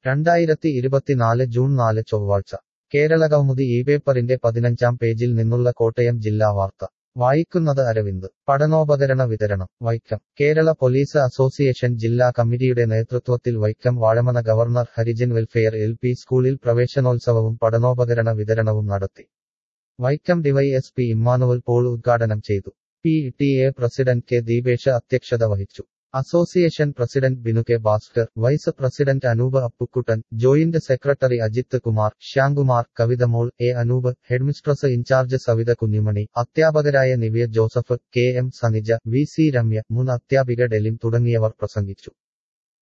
രണ്ടായിരത്തി ഇരുപത്തിനാല് ജൂൺ നാല് ചൊവ്വാഴ്ച കേരളകൗമുദി ഈ പേപ്പറിന്റെ പതിനഞ്ചാം പേജിൽ നിന്നുള്ള കോട്ടയം ജില്ലാ വാർത്ത വായിക്കുന്നത് അരവിന്ദ് പഠനോപകരണ വിതരണം വൈക്കം കേരള പോലീസ് അസോസിയേഷൻ ജില്ലാ കമ്മിറ്റിയുടെ നേതൃത്വത്തിൽ Vaikom Vazhamana governor Harijan welfare L P സ്കൂളിൽ പ്രവേശനോത്സവവും പഠനോപകരണ വിതരണവും നടത്തി വൈക്കം ഡിവൈഎസ്പി ഇമ്മാനുവൽ പോൾ ഉദ്ഘാടനം ചെയ്തു P T A president K Deepesha അധ്യക്ഷത വഹിച്ചു association president Binu K Bhaskar vice president Anoop Appukuttan joint secretary Ajith Kumar Shyamkumar Kavithamol A Anoop headmistress in charge Savitha Kunjumani അധ്യാപകരായ Nivya Joseph K M Sanija V C Ramya മുൻ അധ്യാപിക ഡെലിം തുടങ്ങിയവർ പ്രസംഗിച്ചു